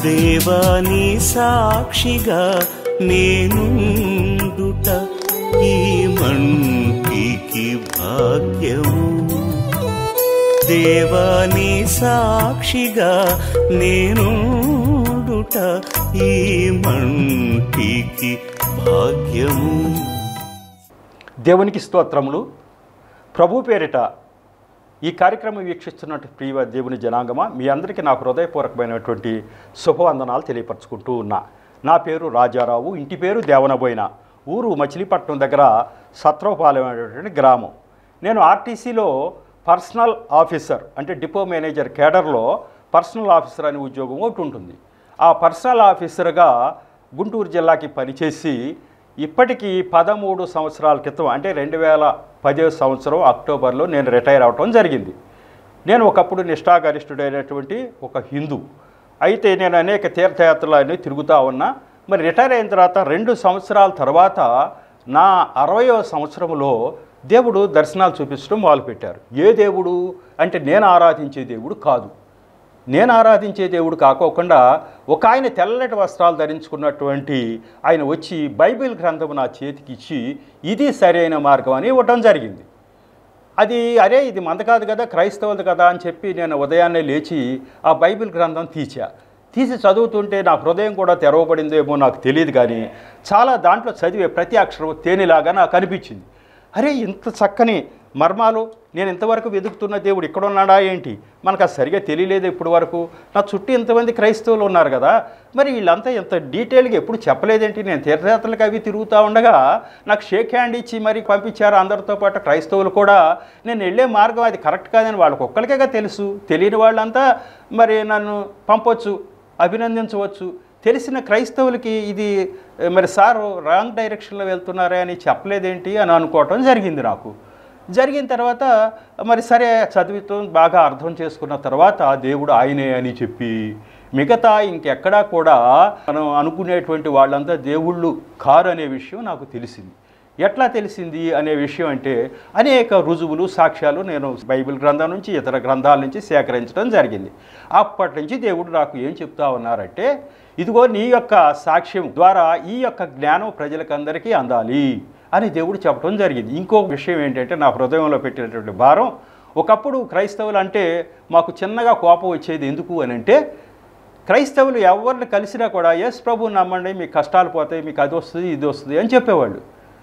దేవాని సాక్షిగా నేనుండుట ఈ మంటికి భాగ్యము దేవాని సాక్షిగా నేనుండుట ఈ మంటికి భాగ్యము దేవునికి స్తోత్రములు ప్రభు పేరిట ఈ కార్యక్రమం వీక్షిస్తున్నట్టు ప్రియ దేవుని జనాంగమా మీ అందరికీ నాకు హృదయపూర్వకమైనటువంటి శుభవందనాలు తెలియపరచుకుంటూ ఉన్నా నా పేరు రాజారావు ఇంటి పేరు దేవనబోయిన ఊరు మచిలీపట్నం దగ్గర సత్రవపాలెం అనేటువంటి గ్రామం నేను ఆర్టీసీలో పర్సనల్ ఆఫీసర్ అంటే డిపో మేనేజర్ కేడర్లో పర్సనల్ ఆఫీసర్ అనే ఉద్యోగం ఒకటి ఉంటుంది ఆ పర్సనల్ ఆఫీసర్గా గుంటూరు జిల్లాకి పనిచేసి ఇప్పటికీ పదమూడు సంవత్సరాల క్రితం అంటే రెండు వేల పదో సంవత్సరం అక్టోబర్లో నేను రిటైర్ అవటం జరిగింది నేను ఒకప్పుడు నిష్ఠాగరిష్ఠుడైనటువంటి ఒక హిందూ అయితే నేను అనేక తీర్థయాత్రలు అన్నీ తిరుగుతూ ఉన్నా మరి రిటైర్ అయిన తర్వాత రెండు సంవత్సరాల తర్వాత నా అరవయవ సంవత్సరంలో దేవుడు దర్శనాలు చూపించడం మొదలుపెట్టారు ఏ దేవుడు అంటే నేను ఆరాధించే దేవుడు కాదు నేను ఆరాధించే దేవుడు కాకోకుండా ఒక ఆయన తెల్లటి వస్త్రాలు ధరించుకున్నటువంటి ఆయన వచ్చి బైబిల్ గ్రంథం నా చేతికి ఇచ్చి ఇది సరైన మార్గం అని ఇవ్వటం జరిగింది అది అరే ఇది మంద కాదు కదా క్రైస్తవులది కదా అని చెప్పి నేను ఉదయాన్నే లేచి ఆ బైబిల్ గ్రంథం తీసా తీసి చదువుతుంటే నా హృదయం కూడా తెరవబడిందేమో నాకు తెలియదు కానీ చాలా దాంట్లో చదివే ప్రతి అక్షరం తేనెలాగా నాకు అనిపించింది అరే ఇంత చక్కని మర్మాలు నేను ఇంతవరకు వెతుకుతున్న దేవుడు ఇక్కడ ఉన్నాడా ఏంటి మనకు అది సరిగా తెలియలేదు ఇప్పటి వరకు నా చుట్టూ ఇంతమంది క్రైస్తవులు ఉన్నారు కదా మరి వీళ్ళంతా ఇంత డీటెయిల్గా ఎప్పుడు చెప్పలేదేంటి నేను తీర్థయాత్రలకు అవి తిరుగుతూ ఉండగా నాకు షేక్ హ్యాండ్ ఇచ్చి మరి పంపించారు అందరితో పాటు క్రైస్తవులు కూడా నేను వెళ్ళే మార్గం అది కరెక్ట్ కాదని వాళ్ళకి ఒక్కరికేగా తెలుసు తెలియని వాళ్ళంతా మరి నన్ను పంపొచ్చు అభినందించవచ్చు తెలిసిన క్రైస్తవులకి ఇది ఏ, మరి సారు రాంగ్ డైరెక్షన్లో వెళ్తున్నారే అని చెప్పలేదేంటి అని అనుకోవటం జరిగింది నాకు జరిగిన తర్వాత మరి సరే చదువుతాం బాగా అర్థం చేసుకున్న తర్వాత దేవుడు ఆయనే అని చెప్పి మిగతా ఇంకెక్కడా కూడా మనం అనుకునేటువంటి వాళ్ళంతా దేవుళ్ళు కారు అనే విషయం నాకు తెలిసింది ఎట్లా తెలిసింది అనే విషయం అంటే అనేక రుజువులు సాక్ష్యాలు నేను బైబిల్ గ్రంథం నుంచి ఇతర గ్రంథాల నుంచి సేకరించడం జరిగింది అప్పటి నుంచి దేవుడు నాకు ఏం చెప్తా ఉన్నారంటే ఇదిగో నీ యొక్క సాక్ష్యం ద్వారా ఈ యొక్క జ్ఞానం ప్రజలకందరికీ అందాలి అని దేవుడు చెప్పడం జరిగింది ఇంకొక విషయం ఏంటంటే నా హృదయంలో పెట్టినటువంటి భారం ఒకప్పుడు క్రైస్తవులు అంటే మాకు చిన్నగా కోపం వచ్చేది ఎందుకు అని అంటే క్రైస్తవులు ఎవరిని కలిసినా కూడా ఎస్ ప్రభు నమ్మండి మీకు కష్టాలు పోతాయి మీకు అది వస్తుంది ఇది వస్తుంది అని చెప్పేవాళ్ళు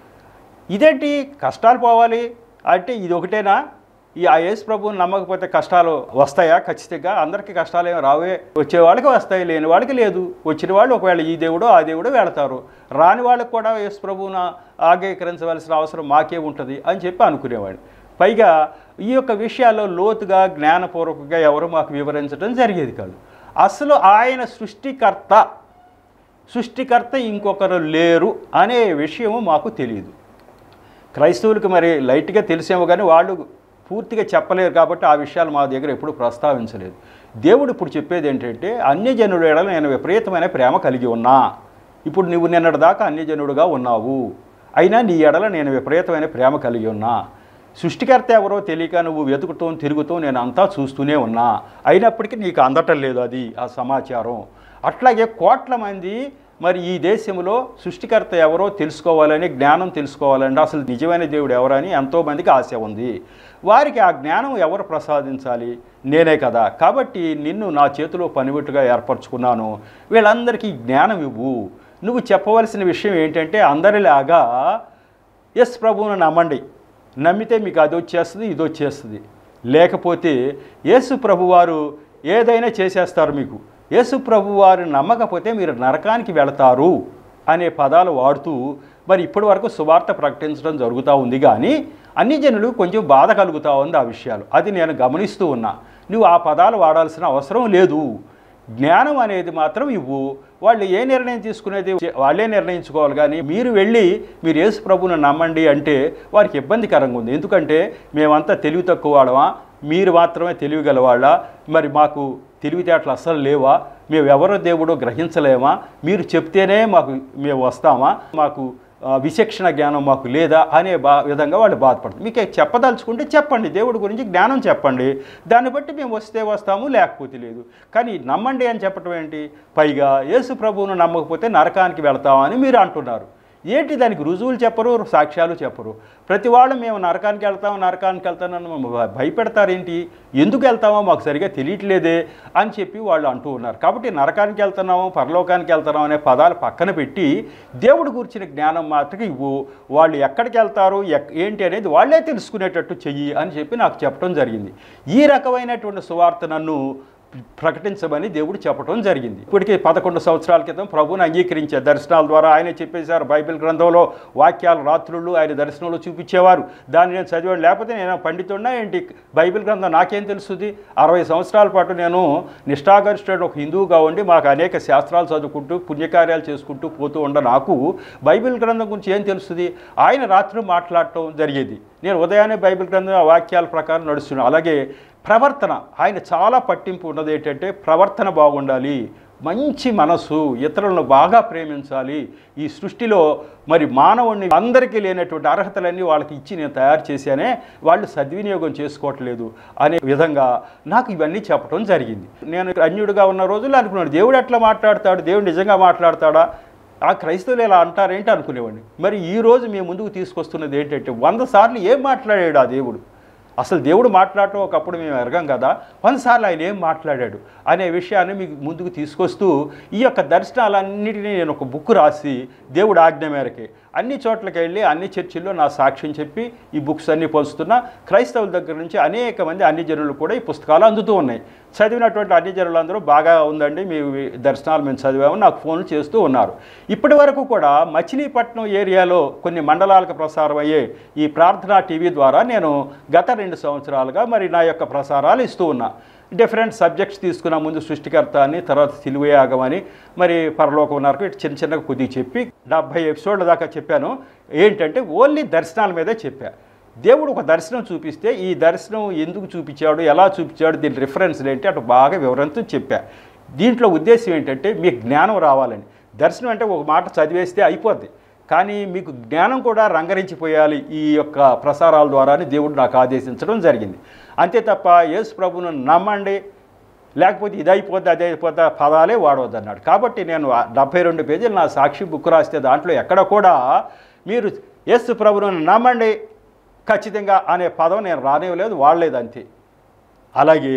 ఇదేంటి కష్టాలు పోవాలి అంటే ఇది ఒకటేనా ఈ ఆ యేసు ప్రభువుని నమ్మకపోతే కష్టాలు వస్తాయా ఖచ్చితంగా అందరికీ కష్టాలు ఏమి రావే వచ్చే వాళ్ళకి వస్తాయి లేని వాళ్ళకి లేదు వచ్చిన వాళ్ళు ఒకవేళ ఈ దేవుడు ఆ దేవుడు వెళతారు రాని వాళ్ళకి కూడా యేసు ప్రభువును ఆగీకరించవలసిన అవసరం మాకే ఉంటుంది అని చెప్పి అనుకునేవాడు పైగా ఈ యొక్క విషయాల్లో లోతుగా జ్ఞానపూర్వకంగా ఎవరు మాకు వివరించడం జరిగేది కాదు అసలు ఆయన సృష్టికర్త సృష్టికర్త ఇంకొకరు లేరు అనే విషయము మాకు తెలియదు క్రైస్తవులకు మరి లైట్గా తెలిసేమో కానీ వాళ్ళు పూర్తిగా చెప్పలేరు కాబట్టి ఆ విషయాలు మా దగ్గర ఎప్పుడు ప్రస్తావించలేదు దేవుడు ఇప్పుడు చెప్పేది ఏంటంటే అన్యజనుడు ఎడల నేను విపరీతమైన ప్రేమ కలిగి ఉన్నా ఇప్పుడు నువ్వు నిన్నటిదాకా అన్యజనుడుగా ఉన్నావు అయినా నీ ఎడల నేను విపరీతమైన ప్రేమ కలిగి ఉన్నా సృష్టికర్త ఎవరో తెలియక నువ్వు వెతుకుతూ తిరుగుతూ నేను అంతా చూస్తూనే ఉన్నా అయినప్పటికీ నీకు అందటం లేదు అది ఆ సమాచారం అట్లాగే కోట్ల మంది మరి ఈ దేశంలో సృష్టికర్త ఎవరో తెలుసుకోవాలని జ్ఞానం తెలుసుకోవాలంటే అసలు నిజమైన దేవుడు ఎవరని ఎంతోమందికి ఆశ ఉంది వారికి ఆ జ్ఞానం ఎవరు ప్రసాదించాలి నేనే కదా కాబట్టి నిన్ను నా చేతిలో పనివిట్టుగా ఏర్పరచుకున్నాను వీళ్ళందరికీ జ్ఞానం ఇవ్వు నువ్వు చెప్పవలసిన విషయం ఏంటంటే అందరిలాగా ఎస్ ప్రభువును నమ్మండి నమ్మితే మీకు అది వచ్చేస్తుంది ఇది వచ్చేస్తుంది లేకపోతే యేసు ప్రభువారు ఏదైనా చేసేస్తారు మీకు యేసు ప్రభువారు నమ్మకపోతే మీరు నరకానికి వెళతారు అనే పదాలు వాడుతూ మరి ఇప్పటి వరకు సువార్త ప్రకటించడం జరుగుతూ ఉంది కానీ అన్ని జనులు కొంచెం బాధ కలుగుతూ ఉంది ఆ విషయాలు అది నేను గమనిస్తూ ఉన్నా నువ్వు ఆ పదాలు వాడాల్సిన అవసరం లేదు జ్ఞానం అనేది మాత్రం ఇవ్వు వాళ్ళు ఏ నిర్ణయం తీసుకునేది వాళ్ళే నిర్ణయించుకోవాలి కానీ మీరు వెళ్ళి మీరు యేసు ప్రభువును నమ్మండి అంటే వారికి ఇబ్బందికరంగా ఉంది ఎందుకంటే మేమంతా తెలివి తక్కువ వాళ్ళమా మీరు మాత్రమే తెలివిగలవాళ్ళ మరి మాకు తెలివితేటలు అస్సలు లేవా మేము ఎవరో దేవుడో గ్రహించలేమా మీరు చెప్తేనే మాకు మేము వస్తామా మాకు ఆ, విచక్షణ జ్ఞానం మాకు లేదా అనే బా విధంగా వాళ్ళు బాధపడుతుంది మీకు చెప్పదలుచుకుంటే చెప్పండి దేవుడి గురించి జ్ఞానం చెప్పండి దాన్ని బట్టి మేము వస్తే వస్తాము లేకపోతే లేదు కానీ నమ్మండి అని చెప్పటం ఏంటి పైగా యేసు ప్రభువును నమ్మకపోతే నరకానికి వెళ్తామని మీరు అంటున్నారు ఏంటి దానికి రుజువులు చెప్పరు సాక్ష్యాలు చెప్పరు ప్రతి వాళ్ళు మేము నరకానికి వెళ్తాము నరకానికి వెళ్తామని మమ్మల్ని భ- భయపెడతారేంటి ఎందుకు వెళ్తామో మాకు సరిగా తెలియట్లేదే అని చెప్పి వాళ్ళు అంటూ ఉన్నారు కాబట్టి నరకానికి వెళ్తున్నాము పరలోకానికి వెళ్తున్నాం అనే పదాలు పక్కన పెట్టి దేవుడు గురించిన జ్ఞానం మాత్రం ఇవ్వు వాళ్ళు ఎక్కడికి వెళ్తారు ఎక్- ఏంటి అనేది వాళ్ళే తెలుసుకునేటట్టు చెయ్యి అని చెప్పి నాకు చెప్పడం జరిగింది ఈ రకమైనటువంటి సువార్త నన్ను ప్రకటించమని దేవుడు చెప్పడం జరిగింది ఇప్పటికి పదకొండు సంవత్సరాల క్రితం ప్రభువుని అంగీకరించే దర్శనాల ద్వారా ఆయన చెప్పేశారు బైబిల్ గ్రంథంలో వాక్యాలు రాత్రులు ఆయన దర్శనంలో చూపించేవారు దాన్ని నేను చదివాడు లేకపోతే నేను పండితున్నా ఏంటి బైబిల్ గ్రంథం నాకేం తెలుస్తుంది అరవై సంవత్సరాల పాటు నేను నిష్ఠాగరిష్ఠుడు ఒక హిందువుగా ఉండి మాకు అనేక శాస్త్రాలు చదువుకుంటూ పుణ్యకార్యాలు చేసుకుంటూ పోతూ ఉండ నాకు బైబిల్ గ్రంథం గురించి ఏం తెలుస్తుంది ఆయన రాత్రి మాట్లాడటం జరిగేది నేను ఉదయాన్నే బైబిల్ గ్రంథం ఆ వాక్యాల ప్రకారం నడుస్తున్నాను అలాగే ప్రవర్తన ఆయన చాలా పట్టింపు ఉన్నది ఏంటంటే ప్రవర్తన బాగుండాలి మంచి మనసు ఇతరులను బాగా ప్రేమించాలి ఈ సృష్టిలో మరి మానవుడిని అందరికీ లేనటువంటి అర్హతలన్నీ వాళ్ళకి ఇచ్చి నేను తయారు చేశానే వాళ్ళు సద్వినియోగం చేసుకోవట్లేదు అనే విధంగా నాకు ఇవన్నీ చెప్పడం జరిగింది నేను అన్యుడిగా ఉన్న రోజుల్లో అనుకున్నాను దేవుడు ఎట్లా మాట్లాడతాడు దేవుడు నిజంగా మాట్లాడతాడా ఆ క్రైస్తవులు ఇలా అంటారేంటి అనుకునేవాడిని మరి ఈ రోజు మేము ముందుకు తీసుకొస్తున్నది ఏంటంటే వంద సార్లు ఏం మాట్లాడాడు ఆ దేవుడు అసలు దేవుడు మాట్లాడటం ఒకప్పుడు మేము ఎరగం కదా వందసార్లు ఆయన ఏం మాట్లాడాడు అనే విషయాన్ని మీకు ముందుకు తీసుకొస్తూ ఈ యొక్క దర్శనాలన్నిటినీ నేను ఒక బుక్ రాసి దేవుడు ఆజ్ఞ మేరకే అన్ని చోట్లకి వెళ్ళి అన్ని చర్చిల్లో నా సాక్ష్యం చెప్పి ఈ బుక్స్ అన్నీ పంచుతున్నా క్రైస్తవుల దగ్గర నుంచి అనేక మంది అన్ని జనులు కూడా ఈ పుస్తకాలు అందుతూ ఉన్నాయి చదివినటువంటి అన్ని జనులందరూ బాగా ఉందండి మీ దర్శనాలు మేము చదివాము నాకు ఫోన్లు చేస్తూ ఉన్నారు ఇప్పటి వరకు కూడా మచిలీపట్నం ఏరియాలో కొన్ని మండలాలకు ప్రసారం అయ్యే ఈ ప్రార్థనా టీవీ ద్వారా నేను గత రెండు సంవత్సరాలుగా మరి నా యొక్క ప్రసారాలు ఇస్తూ ఉన్నా డిఫరెంట్ సబ్జెక్ట్స్ తీసుకున్న ముందు సృష్టికర్త అని తర్వాత సిలువయాగం అని మరి పరలోకం నరకు ఇటు చిన్న చిన్నగా కొద్దిగా చెప్పి డెబ్భై ఎపిసోడ్ల దాకా చెప్పాను ఏంటంటే ఓన్లీ దర్శనాల మీదే చెప్పా దేవుడు ఒక దర్శనం చూపిస్తే ఈ దర్శనం ఎందుకు చూపించాడు ఎలా చూపించాడు దీని రిఫరెన్స్లు ఏంటి అటు బాగా వివరంతో చెప్పా దీంట్లో ఉద్దేశం ఏంటంటే మీకు జ్ఞానం రావాలని దర్శనం అంటే ఒక మాట చదివేస్తే అయిపోద్ది కానీ మీకు జ్ఞానం కూడా రంగరించిపోయాలి ఈ యొక్క ప్రసారాల ద్వారానే దేవుడు నాకు ఆదేశించడం జరిగింది అంతే తప్ప యేసు ప్రభువును నమ్మండి లేకపోతే ఇది అయిపోద్ది అది అయిపోద్ది ఆ పదాలే వాడవద్దు అన్నాడు కాబట్టి నేను ఆ డెబ్బై రెండు పేజీలు నా సాక్షి బుక్ రాస్తే దాంట్లో ఎక్కడ కూడా మీరు యేసు ప్రభువును నమ్మండి ఖచ్చితంగా అనే పదం నేను రానివ్వలేదు వాడలేదు అంతే అలాగే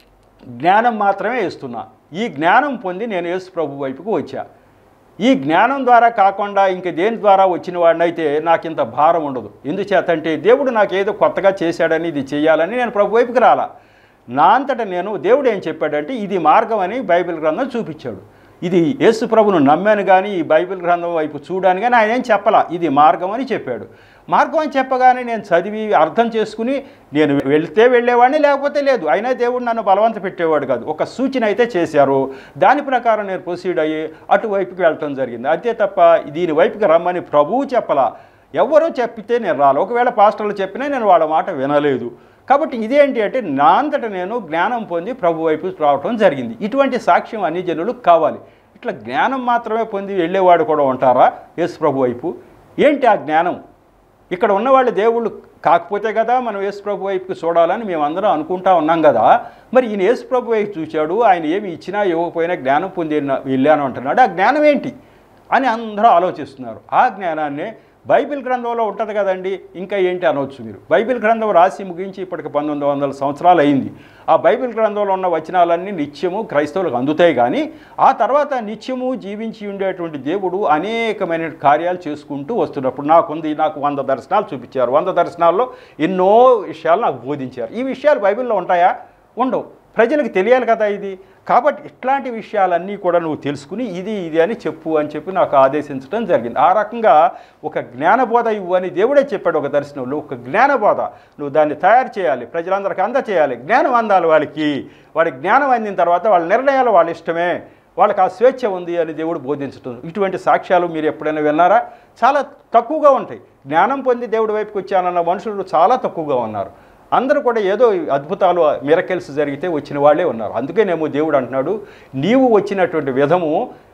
జ్ఞానం మాత్రమే ఇస్తున్నా ఈ జ్ఞానం పొంది నేను యేసు ప్రభు వైపుకు వచ్చా ఈ జ్ఞానం ద్వారా కాకుండా ఇంక దేని ద్వారా వచ్చిన వాడినైతే నాకు ఇంత భారం ఉండదు ఎందుచేతంటే దేవుడు నాకు ఏదో కొత్తగా చేశాడని ఇది చేయాలని నేను ప్రభు వైపుకి రాలా నా అంతట నేను దేవుడు ఏం చెప్పాడంటే ఇది మార్గం అని బైబిల్ గ్రంథం చూపించాడు ఇది యేసు ప్రభును నమ్మాను కానీ ఈ బైబిల్ గ్రంథం వైపు చూడాను కానీ ఆయన ఏం చెప్పలా ఇది మార్గం అని చెప్పాడు మార్గం అని చెప్పగానే నేను చదివి అర్థం చేసుకుని నేను వెళ్తే వెళ్ళేవాడిని లేకపోతే లేదు అయినా దేవుడు నన్ను బలవంత పెట్టేవాడు కాదు ఒక సూచన అయితే చేశారు దాని ప్రకారం నేను ప్రొసీడ్ అయ్యి అటువైపుకి వెళ్ళటం జరిగింది అంతే తప్ప దీని వైపుకి రమ్మని ప్రభువు చెప్పలా ఎవరో చెప్పితే నేను రాలి ఒకవేళ పాస్టర్లు చెప్పినా నేను వాళ్ళ మాట వినలేదు కాబట్టి ఇదేంటి అంటే నా అంతట నేను జ్ఞానం పొంది ప్రభు వైపు రావటం జరిగింది ఇటువంటి సాక్ష్యం అన్ని జనులకు కావాలి ఇట్లా జ్ఞానం మాత్రమే పొంది వెళ్ళేవాడు కూడా ఉంటారా యేసు ప్రభు వైపు ఏంటి ఆ జ్ఞానం ఇక్కడ ఉన్నవాళ్ళు దేవుళ్ళు కాకపోతే కదా మనం యేసు ప్రభు వైపుకి చూడాలని మేము అందరం అనుకుంటా ఉన్నాం కదా మరి ఈయన యేసు ప్రభు వైపు చూశాడు ఆయన ఏమి ఇచ్చినా ఇవ్వకపోయినా జ్ఞానం పొంది వెళ్ళాను అంటున్నాడు ఆ జ్ఞానం ఏంటి అని అందరూ ఆలోచిస్తున్నారు ఆ జ్ఞానాన్ని బైబిల్ గ్రంథంలో ఉంటుంది కదండి ఇంకా ఏంటి అనవచ్చు మీరు బైబిల్ గ్రంథం రాసి ముగించి ఇప్పటికి పంతొమ్మిది వందల సంవత్సరాలు అయింది ఆ బైబిల్ గ్రంథంలో ఉన్న వచనాలన్నీ నిత్యము క్రైస్తవులకు అందుతాయి కానీ ఆ తర్వాత నిత్యము జీవించి ఉండేటువంటి దేవుడు అనేకమైన కార్యాలు చేసుకుంటూ వస్తున్నప్పుడు నాకుంది నాకు వంద దర్శనాలు చూపించారు వంద దర్శనాల్లో ఎన్నో విషయాలు నాకు బోధించారు ఈ విషయాలు బైబిల్లో ఉంటాయా ఉండవు ప్రజలకు తెలియాలి కదా ఇది కాబట్టి ఇట్లాంటి విషయాలన్నీ కూడా నువ్వు తెలుసుకుని ఇది ఇది అని చెప్పు అని చెప్పి నాకు ఆదేశించడం జరిగింది ఆ రకంగా ఒక జ్ఞానబోధ ఇవ్వు అని దేవుడే చెప్పాడు ఒక దర్శనంలో ఒక జ్ఞానబోధ నువ్వు దాన్ని తయారు చేయాలి ప్రజలందరికీ అందచేయాలి జ్ఞానం అందాలి వాళ్ళకి వాడి జ్ఞానం అందిన తర్వాత వాళ్ళ నిర్ణయాలు వాళ్ళ ఇష్టమే వాళ్ళకి ఆ స్వేచ్ఛ ఉంది అని దేవుడు బోధించడం ఇటువంటి సాక్ష్యాలు మీరు ఎప్పుడైనా విన్నారా చాలా తక్కువగా ఉంటాయి జ్ఞానం పొంది దేవుడి వైపుకి వచ్చానన్న మనుషులు చాలా తక్కువగా ఉన్నారు అందరూ కూడా ఏదో అద్భుతాలు మిరకెల్స్ జరిగితే వచ్చిన వాళ్ళే ఉన్నారు అందుకేనేమో దేవుడు అంటున్నాడు నీవు వచ్చినటువంటి విధము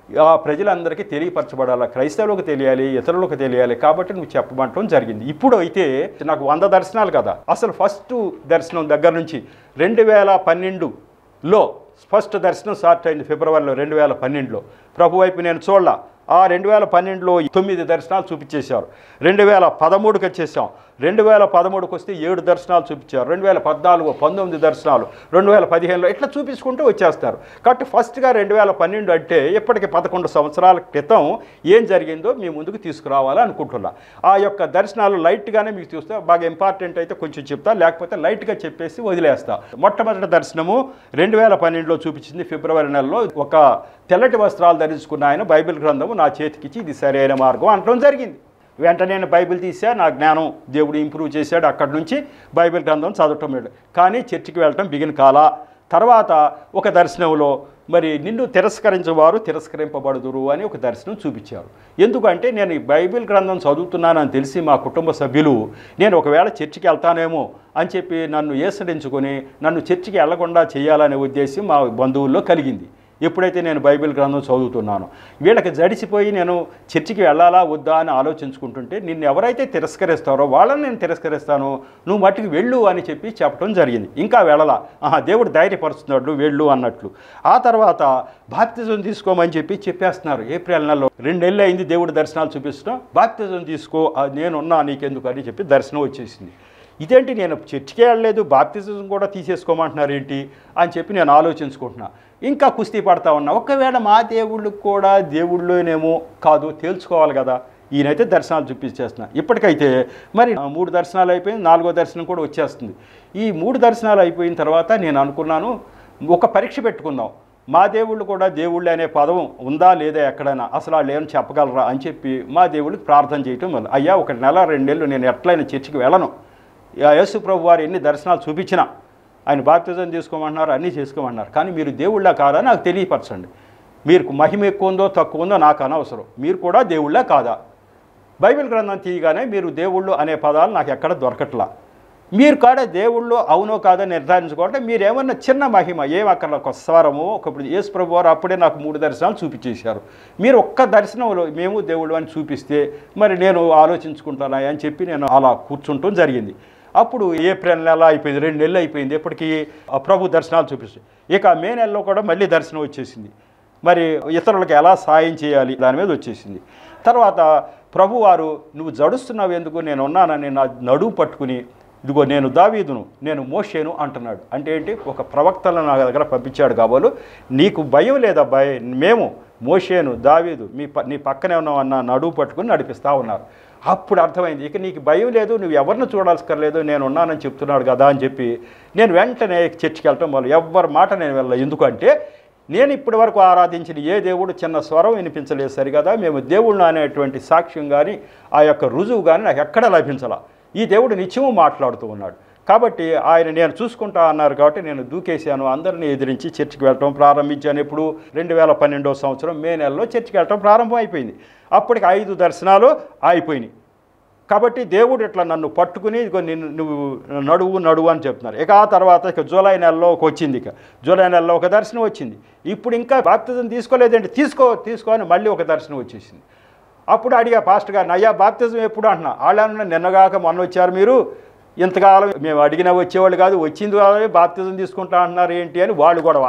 ఆ ప్రజలందరికీ తెలియపరచబడాలి క్రైస్తవులకు తెలియాలి ఇతరులకు తెలియాలి కాబట్టి నువ్వు చెప్పమంటం జరిగింది ఇప్పుడు అయితే నాకు వంద దర్శనాలు కదా అసలు ఫస్ట్ దర్శనం దగ్గర నుంచి రెండు వేల పన్నెండులో ఫస్ట్ దర్శనం స్టార్ట్ అయింది ఫిబ్రవరిలో రెండు వేల పన్నెండులో ప్రభు వైపు నేను చూడాల ఆ రెండు వేల పన్నెండులో తొమ్మిది దర్శనాలు చూపించేశారు రెండు వేల పదమూడుకి వచ్చేసాం రెండు వేల పదమూడుకి వస్తే ఏడు దర్శనాలు చూపించారు రెండు వేల పద్నాలుగు పంతొమ్మిది దర్శనాలు రెండు వేల పదిహేనులో ఇట్లా చూపించుకుంటూ వచ్చేస్తారు కాబట్టి ఫస్ట్గా రెండు వేల పన్నెండు అంటే ఇప్పటికి పదకొండు సంవత్సరాల క్రితం ఏం జరిగిందో మీ ముందుకు తీసుకురావాలని అనుకుంటున్నా ఆ యొక్క దర్శనాలు లైట్గానే మీకు చూస్తే బాగా ఇంపార్టెంట్ అయితే కొంచెం చెప్తా లేకపోతే లైట్గా చెప్పేసి వదిలేస్తా మొట్టమొదటి దర్శనము రెండు వేల పన్నెండులో చూపించింది ఫిబ్రవరి నెలలో ఒక తెల్లటి వస్త్రాలు ధరించుకున్న ఆయన బైబిల్ గ్రంథము నా చేతికిచ్చి ఇది సరైన మార్గం అనటం జరిగింది వెంటనే నేను బైబిల్ తీసా నా జ్ఞానం దేవుడు ఇంప్రూవ్ చేశాడు అక్కడి నుంచి బైబిల్ గ్రంథం చదవటం లేదు కానీ చర్చికి వెళ్ళటం బిగిన కాల తర్వాత ఒక దర్శనంలో మరి నిన్ను తిరస్కరించేవారు తిరస్కరింపబడుదురు అని ఒక దర్శనం చూపించారు ఎందుకంటే నేను ఈ బైబిల్ గ్రంథం చదువుతున్నానని తెలిసి మా కుటుంబ సభ్యులు నేను ఒకవేళ చర్చికి వెళ్తానేమో అని చెప్పి నన్ను ఏసడించుకొని నన్ను చర్చికి వెళ్లకుండా చేయాలనే ఉద్దేశం మా బంధువుల్లో కలిగింది ఎప్పుడైతే నేను బైబిల్ గ్రంథం చదువుతున్నాను వీళ్ళకి జడిసిపోయి నేను చర్చికి వెళ్ళాలా వద్దా అని ఆలోచించుకుంటుంటే నిన్ను ఎవరైతే తిరస్కరిస్తారో వాళ్ళని నేను తిరస్కరిస్తాను నువ్వు మట్టుకు వెళ్ళు అని చెప్పి చెప్పడం జరిగింది ఇంకా వెళ్ళలా ఆహా దేవుడు ధైర్యపరుస్తున్నాడు నువ్వు వెళ్ళు అన్నట్లు ఆ తర్వాత బాప్తిజం తీసుకోమని చెప్పి చెప్పేస్తున్నారు ఏప్రిల్ నెలలో రెండు నెలలు అయింది దేవుడు దర్శనాలు చూపిస్తున్నాం బాప్తిజం తీసుకో ఆ నేనున్నా నీకెందుకు అని చెప్పి దర్శనం వచ్చేసింది ఇదేంటి నేను చర్చికే వెళ్ళలేదు బాప్తిజం కూడా తీసేసుకోమంటున్నారు ఏంటి అని చెప్పి నేను ఆలోచించుకుంటున్నా ఇంకా కుస్తీ పడతా ఉన్నా ఒకవేళ మా దేవుళ్ళు కూడా దేవుళ్ళోనేమో కాదు తేల్చుకోవాలి కదా ఈయనైతే దర్శనాలు చూపించేస్తున్నా ఇప్పటికైతే మరి ఆ మూడు దర్శనాలు అయిపోయింది నాలుగో దర్శనం కూడా వచ్చేస్తుంది ఈ మూడు దర్శనాలు అయిపోయిన తర్వాత నేను అనుకున్నాను ఒక పరీక్ష పెట్టుకుందాం మా దేవుళ్ళు కూడా దేవుళ్ళు అనే పదం ఉందా లేదా ఎక్కడైనా అసలు వాళ్ళు ఏమైనా చెప్పగలరా అని చెప్పి మా దేవుళ్ళకి ప్రార్థన చేయటం వల్ల అయ్యా ఒక నెల రెండు నెలలు నేను ఎట్లయినా చర్చికి వెళ్ళను ఆ యేసు ప్రభు వారు ఎన్ని దర్శనాలు చూపించినా ఆయన బాప్తిజం తీసుకోమంటున్నారు అన్నీ చేసుకోమంటున్నారు కానీ మీరు దేవుళ్ళ కాదా నాకు తెలియపరచండి మీరు మహిమ ఎక్కువ ఉందో తక్కువ ఉందో నాకు అనవసరం మీరు కూడా దేవుళ్ళ కాదా బైబిల్ గ్రంథం తీయగానే మీరు దేవుళ్ళు అనే పదాలు నాకు ఎక్కడ దొరకట్లా మీరు కాడ దేవుళ్ళు అవునో కాదో నిర్ధారించుకోవాలంటే మీరు ఏమన్నా చిన్న మహిమ ఏం అక్కడ ఒక స్వరము ఒక ఇప్పుడు యేసు ప్రభు వారు అప్పుడే నాకు మూడు దర్శనాలు చూపించేశారు మీరు ఒక్క దర్శనంలో మేము దేవుళ్ళు అని చూపిస్తే మరి నేను ఆలోచించుకుంటానా అని చెప్పి నేను అలా కూర్చుంటం జరిగింది అప్పుడు ఏప్రిల్ నెల అయిపోయింది రెండు నెలలు అయిపోయింది ఎప్పటికీ ఆ ప్రభు దర్శనాలు చూపిస్తాయి ఇక మే నెలలో కూడా మళ్ళీ దర్శనం వచ్చేసింది మరి ఇతరులకు ఎలా సాయం చేయాలి దాని మీద వచ్చేసింది తర్వాత ప్రభువారు నువ్వు జడుస్తున్నావు ఎందుకు నేను ఉన్నానని నా నడువు పట్టుకుని ఇదిగో నేను దావీదును నేను మోషేను అంటున్నాడు అంటే ఏంటి ఒక ప్రవక్తలను నా దగ్గర పంపించాడు కాబోలు నీకు భయం లేదా భయ మేము మోషేను దావీదు మీ ప నీ పక్కనే ఉన్నామన్న నడువు పట్టుకుని నడిపిస్తూ ఉన్నారు అప్పుడు అర్థమైంది ఇక నీకు భయం లేదు నువ్వు ఎవరిని చూడాల్సికర్లేదు నేను ఉన్నానని చెప్తున్నాడు కదా అని చెప్పి నేను వెంటనే చర్చికి వెళ్ళటం వాళ్ళు ఎవరి మాట నేను వెళ్ళాలి ఎందుకంటే నేను ఇప్పటి వరకు ఆరాధించిన ఏ దేవుడు చిన్న స్వరం వినిపించలేదు సరిగదా మేము దేవుళ్ళు అనేటువంటి సాక్ష్యం కానీ ఆ యొక్క రుజువు కానీ నాకు ఎక్కడ లభించాల ఈ దేవుడు నిత్యము మాట్లాడుతూ ఉన్నాడు కాబట్టి ఆయన నేను చూసుకుంటా అన్నారు కాబట్టి నేను దూకేశాను అందరినీ ఎదిరించి చర్చికి వెళ్ళటం ప్రారంభించాను ఇప్పుడు రెండు వేల పన్నెండో సంవత్సరం మే నెలలో చర్చికి వెళ్ళటం ప్రారంభం అయిపోయింది అప్పటికి ఐదు దర్శనాలు అయిపోయినాయి కాబట్టి దేవుడు ఇట్లా నన్ను పట్టుకుని ఇదిగో నిన్ను నువ్వు నడువు నడువు అని చెప్తున్నారు ఇక ఆ తర్వాత ఇక జూలై నెలలో ఒక వచ్చింది ఇక జూలై నెలలో ఒక దర్శనం వచ్చింది ఇప్పుడు ఇంకా బాప్తిజం తీసుకోలేదంటే తీసుకో తీసుకో అని మళ్ళీ ఒక దర్శనం వచ్చేసింది అప్పుడు అడిగా పాస్టర్ గారిని అయ్యా బాప్తిజం ఎప్పుడు అంటున్నా వాళ్ళన్న నిన్నగాక మొన్న వచ్చారు మీరు ఇంతకాలం మేము అడిగినా వచ్చేవాళ్ళు కాదు వచ్చింది కాదు బాప్తిజం తీసుకుంటా అంటున్నారు ఏంటి అని వాళ్ళు గొడవ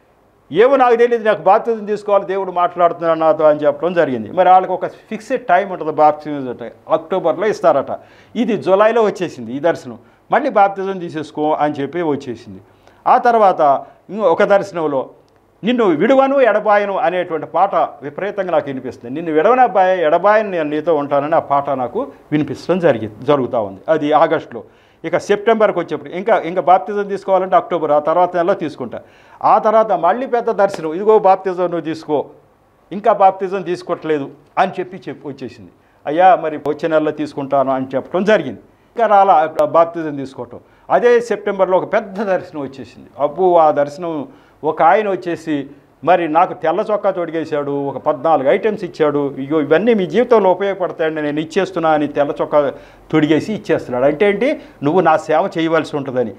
ఏమో నాకు తెలియదు నాకు బాప్తిజం తీసుకోవాలి దేవుడు మాట్లాడుతున్నాడు నాతో అని చెప్పడం జరిగింది మరి వాళ్ళకి ఒక ఫిక్స్డ్ టైం ఉంటుంది బాప్తిజం అంటే అక్టోబర్లో ఇస్తారట ఇది జూలైలో వచ్చేసింది ఈ దర్శనం మళ్ళీ బాప్తిజం తీసేసుకో అని చెప్పి వచ్చేసింది ఆ తర్వాత ఇంకో ఒక దర్శనంలో నిన్ను విడువను ఎడబాయను అనేటువంటి పాట విపరీతంగా నాకు వినిపిస్తుంది నిన్ను విడవనబ్బాయ ఎడబాయను నేను నీతో ఉంటానని ఆ పాట నాకు వినిపించడం జరిగి జరుగుతూ ఉంది అది ఆగస్టులో ఇక సెప్టెంబర్కి వచ్చేప్పుడు ఇంకా ఇంకా బాప్తిజం తీసుకోవాలంటే అక్టోబర్ ఆ తర్వాత నెలలో తీసుకుంటా ఆ తర్వాత మళ్ళీ పెద్ద దర్శనం ఇదిగో బాప్తిజం నువ్వు తీసుకో ఇంకా బాప్తిజం తీసుకోవట్లేదు అని చెప్పి చెప్పి వచ్చేసింది అయ్యా మరి వచ్చే నెలలో తీసుకుంటాను అని చెప్పడం జరిగింది ఇంకా రాలా బాప్తిజం తీసుకోవటం అదే సెప్టెంబర్లో ఒక పెద్ద దర్శనం వచ్చేసింది అప్పుడు ఆ దర్శనం ఒక ఆయన వచ్చేసి మరి నాకు తెల్ల చొక్కా తొడిగేశాడు ఒక పద్నాలుగు ఐటమ్స్ ఇచ్చాడు ఇగో ఇవన్నీ మీ జీవితంలో ఉపయోగపడతాయండి నేను ఇచ్చేస్తున్నా అని తెల్ల చొక్కా తొడిగేసి ఇచ్చేస్తున్నాడు అంటే ఏంటి నువ్వు నా సేవ చేయవలసి ఉంటుందని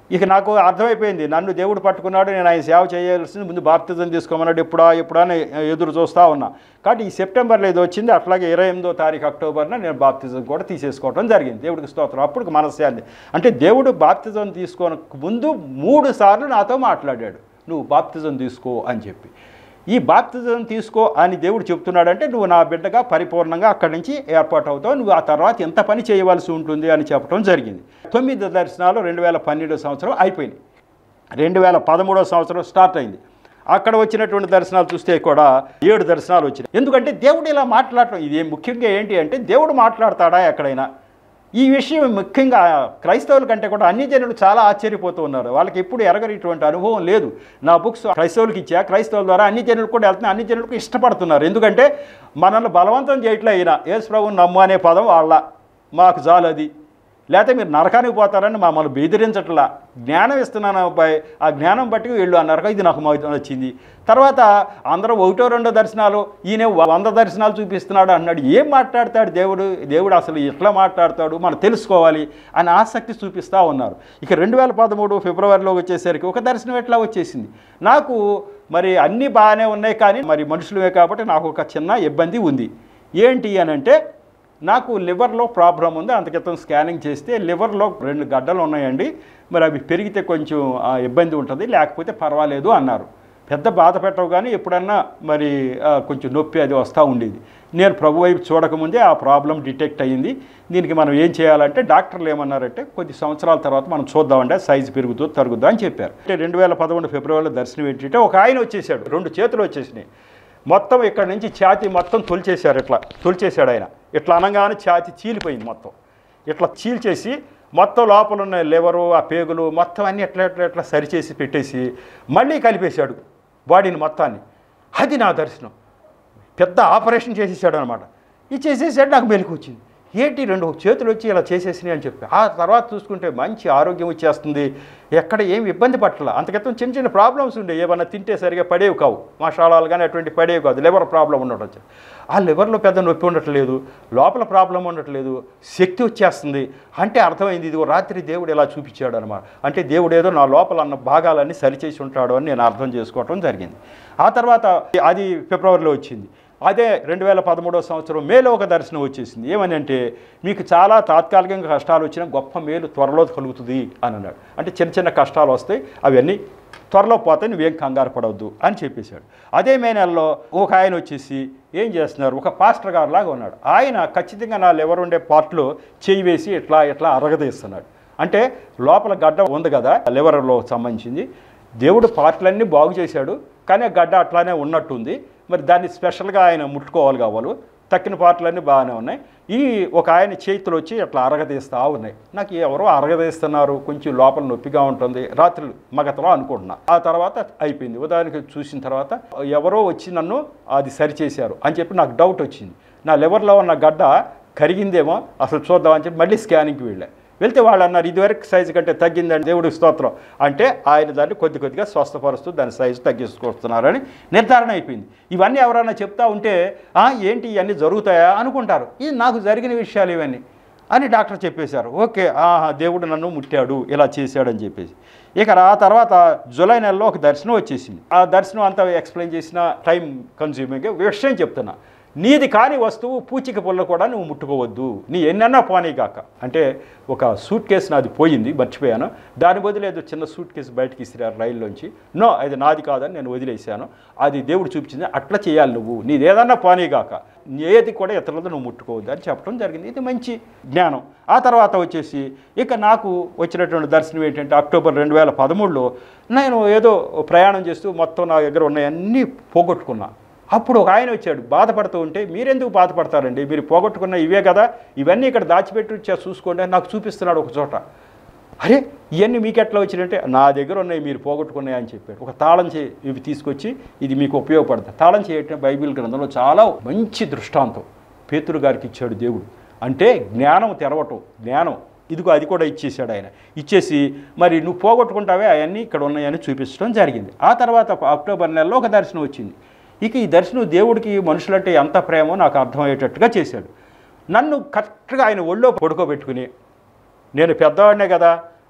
ఇక నాకు అర్థమైపోయింది నన్ను దేవుడు పట్టుకున్నాడు నేను ఆయన సేవ చేయాల్సింది ముందు బాప్తిజం తీసుకోమన్నాడు ఎప్పుడా ఎప్పుడా అని ఎదురు చూస్తూ ఉన్నా కాబట్టి ఈ సెప్టెంబర్లో ఇది వచ్చింది అట్లాగే ఇరవై ఎనిమిదో తారీఖు అక్టోబర్న నేను బాప్తిజం కూడా తీసేసుకోవడం జరిగింది దేవుడికి స్తోత్రం అప్పుడు మనశ్శాంతి అంటే దేవుడు బాప్తిజం తీసుకోనక ముందు మూడు సార్లు నాతో మాట్లాడాడు నువ్వు బాప్తిజం తీసుకో అని చెప్పి ఈ బాప్తిజం తీసుకో అని దేవుడు చెప్తున్నాడంటే నువ్వు నా బిడ్డగా పరిపూర్ణంగా అక్కడి నుంచి ఏర్పాటు అవుతావు నువ్వు ఆ తర్వాత ఎంత పని చేయవలసి ఉంటుంది అని చెప్పడం జరిగింది తొమ్మిది దర్శనాలు రెండు వేల పన్నెండో సంవత్సరం అయిపోయినాయి రెండు వేల పదమూడో సంవత్సరం స్టార్ట్ అయింది అక్కడ వచ్చినటువంటి దర్శనాలు చూస్తే కూడా ఏడు దర్శనాలు వచ్చినాయి ఎందుకంటే దేవుడు ఇలా మాట్లాడటం ఇది ముఖ్యంగా ఏంటి అంటే దేవుడు మాట్లాడతాడా ఎక్కడైనా ఈ విషయం ముఖ్యంగా క్రైస్తవుల కంటే కూడా అన్ని జనులు చాలా ఆశ్చర్యపోతూ ఉన్నారు వాళ్ళకి ఎప్పుడు ఎరగనిటువంటి అనుభవం లేదు నా బుక్స్ క్రైస్తవులకి ఇచ్చా క్రైస్తవుల ద్వారా అన్ని జనులు కూడా వెళ్తున్నా అన్ని జనులకు ఇష్టపడుతున్నారు ఎందుకంటే మనల్ని బలవంతం చేయట్లే అయినా యేసు ప్రభువుని నమ్ము అనే పదం వాళ్ళ మాకు చాలు అది లేకపోతే మీరు నరకానికి పోతారని మమ్మల్ని బెదిరించట్లా జ్ఞానం ఇస్తున్నాను అబ్బాయి ఆ జ్ఞానం బట్టి వెళ్ళు అన్నారు ఇది నాకు మొదట వచ్చింది తర్వాత అందరూ ఒకటో రెండో దర్శనాలు ఈయన వంద దర్శనాలు చూపిస్తున్నాడు అన్నాడు ఏం మాట్లాడతాడు దేవుడు దేవుడు అసలు ఎట్లా మాట్లాడతాడు మనం తెలుసుకోవాలి అని ఆసక్తి చూపిస్తూ ఉన్నారు ఇక రెండు వేల పదమూడు ఫిబ్రవరిలో వచ్చేసరికి ఒక దర్శనం ఎట్లా వచ్చేసింది నాకు మరి అన్నీ బాగానే ఉన్నాయి కానీ మరి మనుషులమే కాబట్టి నాకు ఒక చిన్న ఇబ్బంది ఉంది ఏంటి అని అంటే నాకు లివర్లో ప్రాబ్లం ఉంది అంత క్రితం స్కానింగ్ చేస్తే లివర్లో రెండు గడ్డలు ఉన్నాయండి మరి అవి పెరిగితే కొంచెం ఆ, ఇబ్బంది ఉంటుంది లేకపోతే పర్వాలేదు అన్నారు పెద్ద బాధ పెట్టవు కానీ ఎప్పుడన్నా మరి ఆ, కొంచెం నొప్పి అది వస్తూ ఉండేది నేను ప్రభు వైపు చూడకముందే ఆ ప్రాబ్లం డిటెక్ట్ అయ్యింది దీనికి మనం ఏం చేయాలంటే డాక్టర్లు ఏమన్నారంటే కొద్ది సంవత్సరాల తర్వాత మనం చూద్దామంటే సైజు పెరుగుతూ తరుగుద్దా అని చెప్పారు అంటే రెండు వేల పదకొండు ఫిబ్రవరిలో దర్శనం ఏంటంటే ఒక ఆయన వచ్చేసాడు రెండు చేతులు వచ్చేసినాయి మొత్తం ఇక్కడ నుంచి ఛాతి మొత్తం తొలిచేశారు ఇట్లా తొలిచేశాడు ఆయన ఇట్లా అనగానే ఛాతి చీలిపోయింది మొత్తం ఇట్లా చీల్చేసి మొత్తం లోపల ఉన్న లివరు ఆ పేగులు మొత్తం అన్ని ఎట్లా ఎట్లా ఎట్లా సరిచేసి పెట్టేసి మళ్ళీ కలిపేశాడు బాడీని మొత్తాన్ని అది నా దర్శనం పెద్ద ఆపరేషన్ చేసేసాడు అనమాట ఇది చేసేసాడు నాకు మెలకు వచ్చింది ఏంటి రెండు చేతులు వచ్చి ఇలా చేసేసినాయి అని చెప్పి ఆ తర్వాత చూసుకుంటే మంచి ఆరోగ్యం వచ్చేస్తుంది ఎక్కడ ఏం ఇబ్బంది పట్టల అంతక్రితం చిన్న చిన్న ప్రాబ్లమ్స్ ఉండే ఏమన్నా తింటే సరిగా పడేవి కావు మసాలాలు కానీ అటువంటి పడేవి కాదు లివర్ ప్రాబ్లం ఉండటం వచ్చి. ఆ లివర్లో పెద్ద నొప్పి ఉండట్లేదు లోపల ప్రాబ్లం ఉండట్లేదు శక్తి వచ్చేస్తుంది అంటే అర్థమైంది ఇది రాత్రి దేవుడు ఇలా చూపించాడు అనమాట అంటే దేవుడు ఏదో నా లోపల అన్న భాగాలన్నీ సరిచేసి ఉంటాడు అని నేను అర్థం చేసుకోవటం జరిగింది ఆ తర్వాత అది ఫిబ్రవరిలో వచ్చింది అదే రెండు వేల పదమూడవ సంవత్సరం మేలో ఒక దర్శనం వచ్చేసింది ఏమని అంటే మీకు చాలా తాత్కాలికంగా కష్టాలు వచ్చినా గొప్ప మేలు త్వరలో కలుగుతుంది అని అన్నాడు అంటే చిన్న చిన్న కష్టాలు వస్తాయి అవన్నీ త్వరలో పోతాయి నువ్వేం కంగారు పడవద్దు అని చెప్పేశాడు అదే మే నెలలో ఒక ఆయన వచ్చేసి ఏం చేస్తున్నారు ఒక పాస్టర్ గారు లాగా ఉన్నాడు ఆయన ఖచ్చితంగా నా లివర్ ఉండే పార్ట్లో చేయి వేసి ఇట్లా ఇట్లా అరగదీస్తున్నాడు అంటే లోపల గడ్డ ఉంది కదా లివర్లో సంబంధించింది దేవుడు పార్ట్లన్నీ బాగు చేశాడు కానీ ఆ గడ్డ అట్లానే ఉన్నట్టుంది మరి దాన్ని స్పెషల్గా ఆయన ముట్టుకోవాలి కావాలి తక్కిన పార్ట్లన్నీ బాగానే ఉన్నాయి ఈ ఒక ఆయన చేతులు వచ్చి అట్లా అరగదీస్తూ ఉన్నాయి నాకు ఎవరో అరగదీస్తున్నారు కొంచెం లోపల నొప్పిగా ఉంటుంది రాత్రులు మగతలో అనుకుంటున్నా ఆ తర్వాత అయిపోయింది ఉదాహరణకి చూసిన తర్వాత ఎవరో వచ్చి నన్ను అది సరిచేశారు అని చెప్పి నాకు డౌట్ వచ్చింది నా లివర్లో ఉన్న గడ్డ కరిగిందేమో అసలు చూద్దామని చెప్పి మళ్ళీ స్కానింగ్కి వెళ్ళా వెళ్తే వాళ్ళు అన్నారు ఇదివరకు సైజు కంటే తగ్గిందండి దేవుడి స్తోత్రం అంటే ఆయన దాన్ని కొద్ది కొద్దిగా స్వస్థపరుస్తూ దాని సైజు తగ్గించుకొస్తున్నారని నిర్ధారణ అయిపోయింది ఇవన్నీ ఎవరైనా చెప్తా ఉంటే "ఆ, ఏంటి ఇవన్నీ జరుగుతాయా అనుకుంటారు ఇది నాకు జరిగిన విషయాలు ఇవన్నీ అని డాక్టర్ చెప్పేశారు ఓకే ఆహా దేవుడు నన్ను ముట్టాడు ఇలా చేశాడని చెప్పేసి ఇక ఆ తర్వాత జూలై నెలలో ఒక దర్శనం వచ్చేసింది ఆ దర్శనం అంతా ఎక్స్ప్లెయిన్ చేసిన టైం కన్జ్యూమింగ్ విషయం చెప్తున్నా నీది కాని వస్తువు పూచిక పుల్ల కూడా నువ్వు ముట్టుకోవద్దు నీ ఎన్నన్నా పోనీ కాక అంటే ఒక సూట్ కేసు నాది పోయింది మర్చిపోయాను దాని బదులు ఏదో చిన్న సూట్ కేసు బయటకి ఇసిరారు రైల్లోంచి నో అది నాది కాదని నేను వదిలేశాను అది దేవుడు చూపించింది అట్లా చేయాలి నువ్వు నీది ఏదన్నా పోనీ కాక ఏది కూడా ఇతరులతో నువ్వు ముట్టుకోవద్దు అని చెప్పడం జరిగింది ఇది మంచి జ్ఞానం ఆ తర్వాత వచ్చేసి ఇక నాకు వచ్చినటువంటి దర్శనం ఏంటంటే అక్టోబర్ రెండు వేల పదమూడులో నేను ఏదో ప్రయాణం చేస్తూ మొత్తం నా దగ్గర ఉన్నాయన్నీ పోగొట్టుకున్నా అప్పుడు ఒక ఆయన వచ్చాడు బాధపడుతూ ఉంటే మీరెందుకు బాధపడతారండి మీరు పోగొట్టుకున్న ఇవే కదా ఇవన్నీ ఇక్కడ దాచిపెట్టి వచ్చా చూసుకోండి అని నాకు చూపిస్తున్నాడు ఒక చోట అరే ఇవన్నీ మీకు ఎట్లా వచ్చినంటే నా దగ్గర ఉన్నాయి మీరు పోగొట్టుకున్నాయి అని చెప్పాడు ఒక తాళం చే ఇవి తీసుకొచ్చి ఇది మీకు ఉపయోగపడుతుంది తాళం చేయటం బైబిల్ గ్రంథంలో చాలా మంచి దృష్టాంతం పేతురు గారికి ఇచ్చాడు దేవుడు అంటే జ్ఞానం తెరవటం జ్ఞానం ఇదిగో అది కూడా ఇచ్చేసాడు ఆయన ఇచ్చేసి మరి నువ్వు పోగొట్టుకుంటావే అవన్నీ ఇక్కడ ఉన్నాయని చూపించడం జరిగింది ఆ తర్వాత అక్టోబర్ నెలలో ఒక దర్శనం వచ్చింది ఇక ఈ దర్శనం దేవుడికి మనుషులంటే ఎంత ప్రేమో నాకు అర్థమయ్యేటట్టుగా చేశాడు నన్ను కరెక్ట్గా ఆయన ఒళ్ళో పడుకోబెట్టుకుని నేను పెద్దవాడినే కదా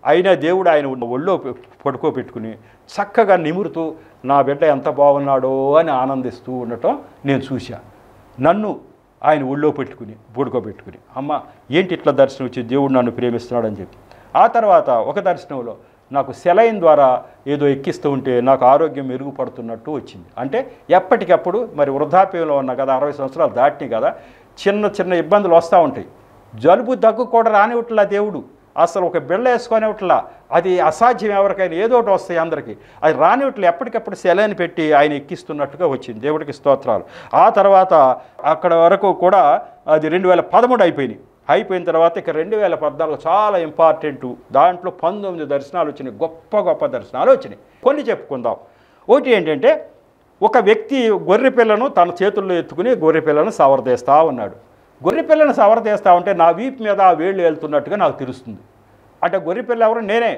అయినా దేవుడు ఆయన ఒళ్ళో పె- పడుకోబెట్టుకుని చక్కగా నిమురుతూ నా బిడ్డ ఎంత బాగున్నాడో అని ఆనందిస్తూ ఉండటం నేను చూశా నన్ను ఆయన ఒళ్ళో పెట్టుకుని పడుకోబెట్టుకుని అమ్మ ఏంటి ఇట్లా దర్శనం వచ్చి దేవుడు నన్ను ప్రేమిస్తున్నాడని చెప్పి ఆ తర్వాత ఒక దర్శనంలో నాకు సెలైన్ ద్వారా ఏదో ఎక్కిస్తూ ఉంటే నాకు ఆరోగ్యం మెరుగుపడుతున్నట్టు వచ్చింది అంటే ఎప్పటికప్పుడు మరి వృద్ధాప్యంలో ఉన్న కదా అరవై సంవత్సరాలు దాటినాయి కదా చిన్న చిన్న ఇబ్బందులు వస్తూ ఉంటాయి జలుబు దగ్గు కూడా రానివట్లా దేవుడు అసలు ఒక బిళ్ళ వేసుకొనివట్లా అది అసాధ్యం ఎవరికైనా ఏదో ఒకటి వస్తాయి అందరికీ అది రానివట్లు ఎప్పటికప్పుడు సెలైన్ పెట్టి ఆయన ఎక్కిస్తున్నట్టుగా వచ్చింది దేవుడికి స్తోత్రాలు ఆ తర్వాత అక్కడ వరకు కూడా అది రెండు వేల పదమూడు అయిపోయినాయి అయిపోయిన తర్వాత ఇక రెండు వేల పద్నాలుగు చాలా ఇంపార్టెంట్ దాంట్లో పంతొమ్మిది దర్శనాలు వచ్చినాయి గొప్ప గొప్ప దర్శనాలు వచ్చినాయి కొన్ని చెప్పుకుందాం ఒకటి ఏంటంటే ఒక వ్యక్తి గొర్రె పిల్లను తన చేతుల్లో ఎత్తుకుని గొర్రె పిల్లను సవరదేస్తా ఉన్నాడు గొర్రె పిల్లను సవరదేస్తా ఉంటే నా వీపు మీద ఆ వేళ్ళు వెళ్తున్నట్టుగా నాకు తెలుస్తుంది అంటే గొర్రె పిల్ల ఎవరు నేనే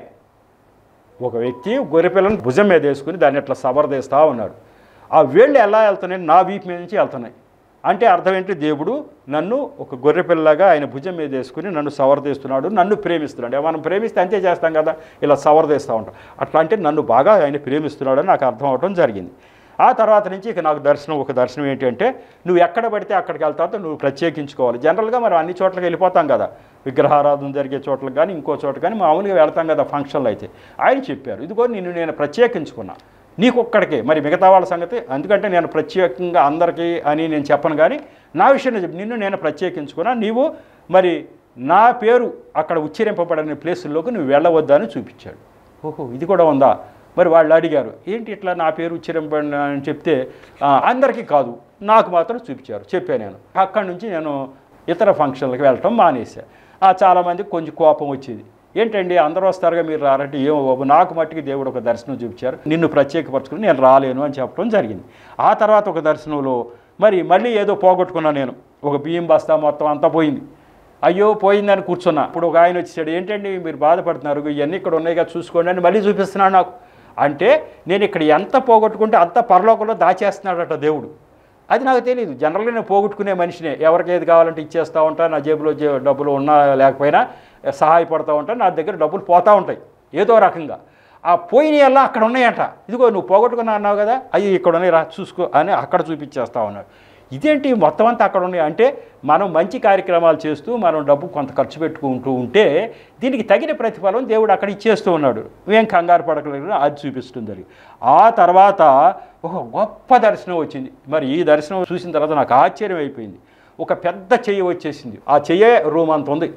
ఒక వ్యక్తి గొర్రె పిల్లను భుజం మీద వేసుకుని దాన్ని ఇట్లా సవరదేస్తా ఉన్నాడు ఆ వేళ్ళు ఎలా వెళ్తున్నాయి నా వీపు మీద నుంచి వెళ్తున్నాయి అంటే అర్థం ఏంటి దేవుడు నన్ను ఒక గొర్రె పిల్లగా ఆయన భుజం మీద వేసుకుని నన్ను సవరదేస్తున్నాడు నన్ను ప్రేమిస్తున్నాడు మనం ప్రేమిస్తే అంతే చేస్తాం కదా ఇలా సవరదేస్తూ ఉంటాం అట్లా అంటే నన్ను బాగా ఆయన ప్రేమిస్తున్నాడని నాకు అర్థం అవడం జరిగింది ఆ తర్వాత నుంచి ఇక నాకు దర్శనం ఒక దర్శనం ఏంటంటే నువ్వు ఎక్కడ పడితే అక్కడికి వెళ్తావు నువ్వు ప్రత్యేకించుకోవాలి జనరల్గా మనం అన్ని చోట్లకి వెళ్ళిపోతాం కదా విగ్రహారాధన జరిగే చోట్లకు కానీ ఇంకో చోట కానీ మామూలుగా వెళ్తాం కదా ఫంక్షన్లు అయితే ఆయన చెప్పారు ఇదిగో నిన్ను నేను ప్రత్యేకించుకున్నా నీకు ఒక్కడికే మరి మిగతా వాళ్ళ సంగతి ఎందుకంటే నేను ప్రత్యేకంగా అందరికీ అని నేను చెప్పను కానీ నా విషయంలో చెప్పి నిన్ను నేను ప్రత్యేకించుకున్నా నీవు మరి నా పేరు అక్కడ ఉచ్చరింపబడని ప్లేసుల్లోకి నువ్వు వెళ్ళవద్దని చూపించాడు ఓహో ఇది కూడా ఉందా మరి వాళ్ళు అడిగారు ఏంటి ఇట్లా నా పేరు ఉచ్చరింపబడిన అని చెప్తే "ఆ, అందరికీ కాదు నాకు మాత్రం చూపించారు చెప్పాను నేను అక్కడి నుంచి నేను ఇతర ఫంక్షన్లకు వెళ్ళటం మానేసా ఆ, చాలామందికి కొంచెం కోపం వచ్చేది ఏంటండి అందరూ వస్తారుగా మీరు రారంటే ఏమో బాబు నాకు మట్టికి దేవుడు ఒక దర్శనం చూపించారు నిన్ను ప్రత్యేకపరచుకుని నేను రాలేను అని చెప్పడం జరిగింది ఆ తర్వాత ఒక దర్శనంలో మరి మళ్ళీ ఏదో పోగొట్టుకున్నా నేను ఒక బియ్యం బస్తా మొత్తం అంతా పోయింది అయ్యో పోయిందని కూర్చున్నా ఇప్పుడు ఒక ఆయన వచ్చాడు ఏంటండి మీరు బాధపడుతున్నారు ఇవన్నీ ఇక్కడ ఉన్నాయిగా చూసుకోండి అని మళ్ళీ చూపిస్తున్నాడు నాకు అంటే నేను ఇక్కడ ఎంత పోగొట్టుకుంటే అంత పరలోకంలో దాచేస్తున్నాడట దేవుడు అది నాకు తెలియదు జనరల్గా నేను పోగొట్టుకునే మనిషినే ఎవరికి ఏది కావాలంటే ఇచ్చేస్తూ ఉంటా నా జేబులో జే- డబ్బులు ఉన్నా లేకపోయినా సహాయపడతా ఉంటా నా దగ్గర డబ్బులు పోతూ ఉంటాయి ఏదో రకంగా ఆ పోయినయల్లా అక్కడ ఉన్నాయట ఇదిగో నువ్వు పోగొట్టుకున్నా అన్నావు కదా అయ్యి ఇక్కడ ఉన్నాయి రా చూసుకో అని అక్కడ చూపించేస్తా ఉన్నాడు ఇదేంటి మొత్తం అంతా అక్కడ ఉన్నాయి అంటే మనం మంచి కార్యక్రమాలు చేస్తూ మనం డబ్బు కొంత ఖర్చు పెట్టుకుంటూ ఉంటే దీనికి తగిన ప్రతిఫలం దేవుడు అక్కడ ఇచ్చేస్తూ ఉన్నాడు ఏం కంగారు పడకలేదు అది చూపిస్తుంది అది ఆ తర్వాత ఒక గొప్ప దర్శనం వచ్చింది మరి ఈ దర్శనం చూసిన తర్వాత నాకు ఆశ్చర్యం అయిపోయింది ఒక పెద్ద చెయ్యి వచ్చేసింది ఆ చెయ్యే రూమ్ అంత ఉంది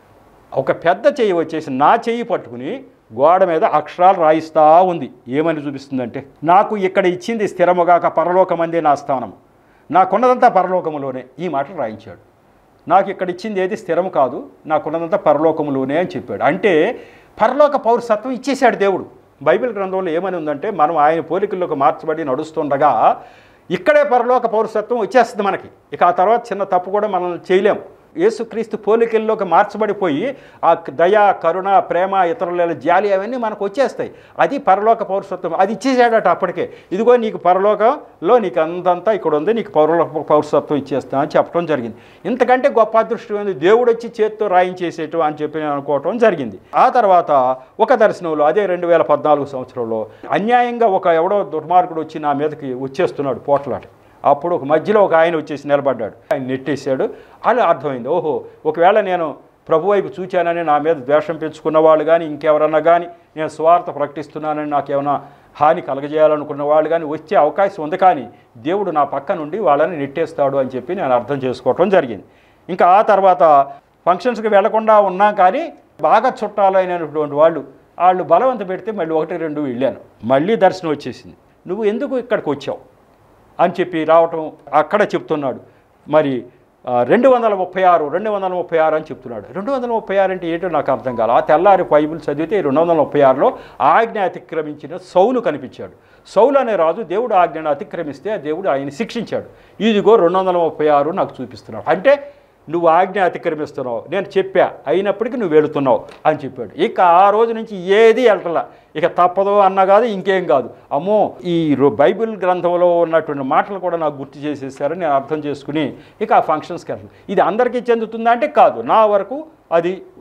ఒక పెద్ద చెయ్యి వచ్చేసి నా చెయ్యి పట్టుకుని గోడ మీద అక్షరాలు రాయిస్తా ఉంది ఏమని చూపిస్తుందంటే నాకు ఇక్కడ ఇచ్చింది స్థిరముగాక పరలోకమందే నా స్థానం నాకున్నదంతా పరలోకములోనే ఈ మాటలు రాయించాడు నాకు ఇక్కడ ఇచ్చింది ఏది స్థిరం కాదు నాకున్నదంతా పరలోకములోనే అని చెప్పాడు అంటే పరలోక పౌరసత్వం ఇచ్చేశాడు దేవుడు బైబిల్ గ్రంథంలో ఏమని ఉందంటే మనం ఆయన పోలికల్లోకి మార్చబడి నడుస్తుండగా ఇక్కడే పరలోక పౌరసత్వం వచ్చేస్తుంది మనకి ఇక ఆ తర్వాత చిన్న తప్పు కూడా మనం చేయలేం యేసుక్రీస్తు పోలికల్లోకి మార్చబడిపోయి ఆ దయ కరుణ ప్రేమ ఇతరుల జాలి అవన్నీ మనకు వచ్చేస్తాయి అది పరలోక పౌరసత్వం అది ఇచ్చేసాడట అప్పటికే ఇదిగో నీకు పరలోకంలో నీకు అంతంతా ఇక్కడ ఉంది నీకు పరలోక పౌరసత్వం ఇచ్చేస్తా అని చెప్పడం జరిగింది ఇంతకంటే గొప్ప అదృష్టం ఏంది దేవుడు వచ్చి చేత్తో రాయించేసేటు అని చెప్పి నేను అనుకోవటం జరిగింది ఆ తర్వాత ఒక దర్శనంలో అదే రెండు వేల పద్నాలుగు సంవత్సరంలో అన్యాయంగా ఒక ఎవడో దుర్మార్గుడు వచ్చి నా మీదకి వచ్చేస్తున్నాడు పోట్లాట అప్పుడు ఒక మధ్యలో ఒక ఆయన వచ్చేసి నిలబడ్డాడు ఆయన నెట్టేశాడు అలా అర్థమైంది ఓహో ఒకవేళ నేను ప్రభు వైపు చూచానని నా మీద ద్వేషం పెంచుకున్న వాళ్ళు కానీ ఇంకెవరన్నా కానీ నేను స్వార్థ ప్రకటిస్తున్నానని నాకేమైనా హాని కలగజేయాలనుకున్న వాళ్ళు కానీ వచ్చే అవకాశం ఉంది కానీ దేవుడు నా పక్క నుండి వాళ్ళని నెట్టేస్తాడు అని చెప్పి నేను అర్థం చేసుకోవటం జరిగింది ఇంకా ఆ తర్వాత ఫంక్షన్స్కి వెళ్లకుండా ఉన్నా కానీ బాగా చుట్టాలైనటువంటి వాళ్ళు వాళ్ళు బలవంత పెడితే మళ్ళీ ఒకటి రెండు వెళ్ళాను మళ్ళీ దర్శనం వచ్చేసింది నువ్వు ఎందుకు ఇక్కడికి వచ్చావు అని చెప్పి రావటం అక్కడ చెప్తున్నాడు మరి ఆ, రెండు వందల ముప్పై ఆరు రెండు వందల ముప్పై ఆరు అని చెప్తున్నాడు రెండు వందల ముప్పై ఆరు అంటే ఏంటో నాకు అర్థం కాదు ఆ తెల్లారి బైబిల్ చదివితే రెండు వందల ముప్పై ఆరులో ఆజ్ఞ అతిక్రమించిన సౌలు కనిపించాడు సౌలు అనే రాజు దేవుడు ఆజ్ఞను అతిక్రమిస్తే ఆ దేవుడు ఆయన శిక్షించాడు ఇదిగో రెండు వందల ముప్పై ఆరు నాకు చూపిస్తున్నాడు అంటే నువ్వు ఆజ్ఞ అతిక్రమిస్తున్నావు నేను చెప్పా అయినప్పటికీ నువ్వు వెళుతున్నావు అని చెప్పాడు ఇక ఆ రోజు నుంచి ఏది వెళ్ళటలా ఇక తప్పదు అన్న కాదు ఇంకేం కాదు అమ్మో ఈ రో- బైబిల్ గ్రంథంలో ఉన్నటువంటి మాటలు కూడా నాకు గుర్తు చేసేసారని నేను అర్థం చేసుకుని ఇక ఆ ఫంక్షన్స్కి వెళ్తాను ఇది అందరికీ చెందుతుందా అంటే కాదు నా వరకు అది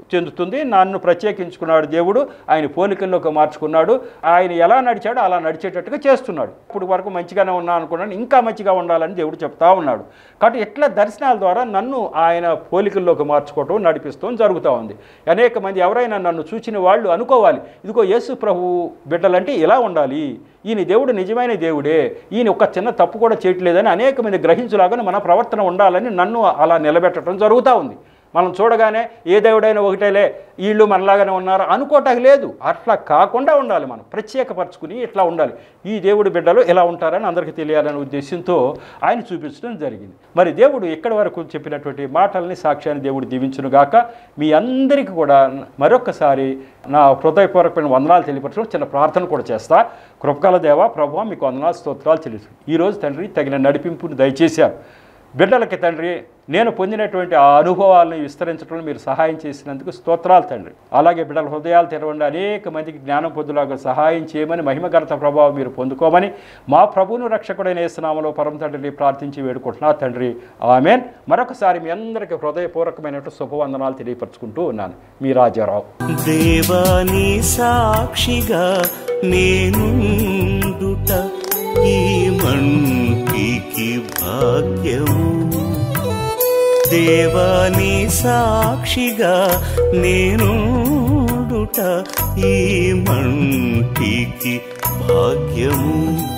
చెందుతుంది నన్ను ప్రత్యేకించుకున్నాడు దేవుడు ఆయన పోలికల్లోకి మార్చుకున్నాడు ఆయన ఎలా నడిచాడో అలా నడిచేటట్టుగా చేస్తున్నాడు ఇప్పుడు వరకు మంచిగానే ఉన్నా అనుకున్నాను ఇంకా మంచిగా ఉండాలని దేవుడు చెప్తా ఉన్నాడు కాబట్టి ఇట్లా దర్శనాల ద్వారా నన్ను ఆయన పోలికల్లోకి మార్చుకోవటం నడిపిస్తూ జరుగుతూ ఉంది అనేక మంది ఎవరైనా నన్ను చూచిన వాళ్ళు అనుకోవాలి ఇదిగో యేసు ప్రభు బిడ్డలంటే ఇలా ఉండాలి ఈయన దేవుడు నిజమైన దేవుడే ఈయన ఒక చిన్న తప్పు కూడా చేయట్లేదని అనేక మంది గ్రహించులాగా మన ప్రవర్తన ఉండాలని నన్ను అలా నిలబెట్టడం జరుగుతూ ఉంది మనం చూడగానే ఏ దేవుడైనా ఒకటేలే వీళ్ళు మనలాగానే ఉన్నారు అనుకోవటానికి లేదు అట్లా కాకుండా ఉండాలి మనం ప్రత్యేకపరచుకుని ఇట్లా ఉండాలి ఈ దేవుడి బిడ్డలు ఎలా ఉంటారని అందరికీ తెలియాలనే ఉద్దేశంతో ఆయన చూపించడం జరిగింది మరి దేవుడు ఎక్కడి వరకు చెప్పినటువంటి మాటల్ని సాక్ష్యాన్ని దేవుడు దీవించును గాక మీ అందరికీ కూడా మరొకసారి నా హృదయపూర్వకమైన వందనాలు తెలియపరచడం చిన్న ప్రార్థన కూడా చేస్తా కృపకాల దేవ ప్రభు మీకు వందనాలు స్తోత్రాలు తెలుసు ఈరోజు తండ్రి తగిన నడిపింపును దయచేశారు బిడ్డలకి తండ్రి నేను పొందినటువంటి ఆ అనుభవాలను విస్తరించడంలో మీరు సహాయం చేసినందుకు స్తోత్రాలు తండ్రి అలాగే బిడ్డల హృదయాలు తెరవండి అనేక మందికి జ్ఞానం పొందులాగా సహాయం చేయమని మహిమగరత ప్రభావం మీరు పొందుకోమని మా ప్రభువును రక్షకుడైన యేసునామలో పరమ తండ్రిని ప్రార్థించి వేడుకుంటున్నా తండ్రి ఆమెన్ మరొకసారి మీ అందరికీ హృదయపూర్వకమైనటువంటి శుభవందనాలు తెలియపరచుకుంటూ ఉన్నాను మీ రాజారావు దేవాని సాక్షిగా నేనుండుట ఈ మంటికి భాగ్యము దేవాని సాక్షిగా నేనుండుట ఈ మంటికి భాగ్యము